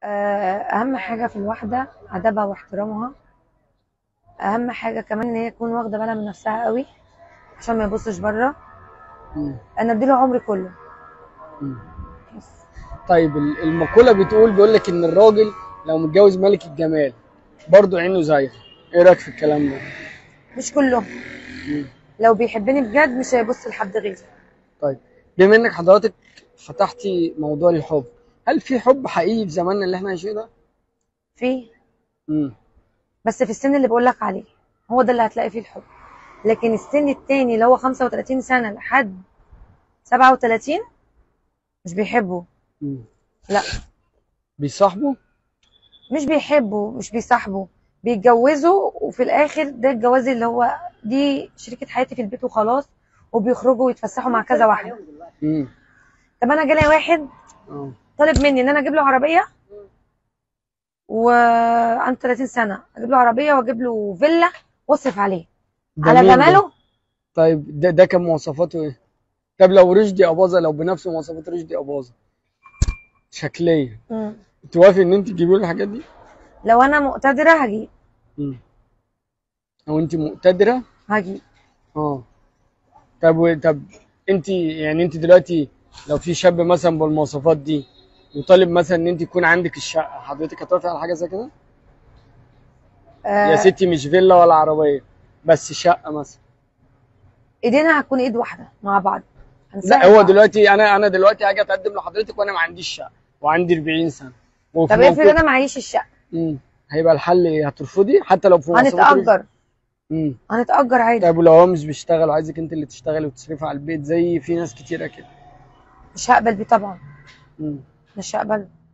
آه، اهم حاجه في الواحده ادبها واحترامها اهم حاجه كمان ان هي تكون واخده بالها من نفسها قوي عشان ما يبصش بره مم. انا اديله عمري كله مم. بس. طيب ال- المقولة بتقول بيقول لك إن الراجل لو متجوز ملك الجمال برضه عينه زايغة إيه رأيك في الكلام ده؟ مش كلهم مم. لو بيحبني بجد مش هيبص لحد غيري طيب بما إنك حضرتك فتحتي موضوع الحب هل في حب حقيقي في زماننا اللي إحنا عايشينه ده؟ في مم. بس في السن اللي بقول لك عليه هو ده اللي هتلاقي فيه الحب لكن السن التاني اللي هو 35 سنه لحد 37 مش بيحبوا مم. لا بيصاحبوا؟ مش بيحبوا مش بيصاحبوا بيتجوزوا وفي الاخر ده الجواز اللي هو دي شريكة حياتي في البيت وخلاص وبيخرجوا ويتفسحوا مع كذا واحده مم. طب انا جالي واحد آه. طالب مني ان انا اجيب له عربيه وعنده 30 سنه اجيب له عربيه واجيب له فيلا واصرف عليه ده على مين ده؟ جماله طيب ده ده كان مواصفاته إيه؟ طب لو رشدي أباظة لو بنفس مواصفات رشدي أباظة شكليا مم. توافق إن أنت تجيبي له الحاجات دي؟ لو انا مقتدره هجيب مم. او انت مقتدره هجيب اه طب و- طب انت يعني انت دلوقتي لو في شاب مثلا بالمواصفات دي وطالب مثلا ان انت يكون عندك الشقه حضرتك هتوافق على حاجه زي كده آه يا ستي مش فيلا ولا عربيه بس شقه مثلا ايدينا هتكون ايد واحده مع بعض لا هنساعد هو بعض. دلوقتي انا انا دلوقتي هاجي اتقدم لحضرتك وانا ما عنديش شقه وعندي 40 سنه وفي طب افرض موقف- انا معيش الشقه مم. هيبقى الحل ايه هترفضي حتى لو في مواصفات هنتأجر امم هنتأجر عادي طيب ولو هو مش بيشتغل وعايزك انت اللي تشتغلي وتصرفي على البيت زي في ناس كتيره كده مش هقبل بيه طبعا امم مش هقبل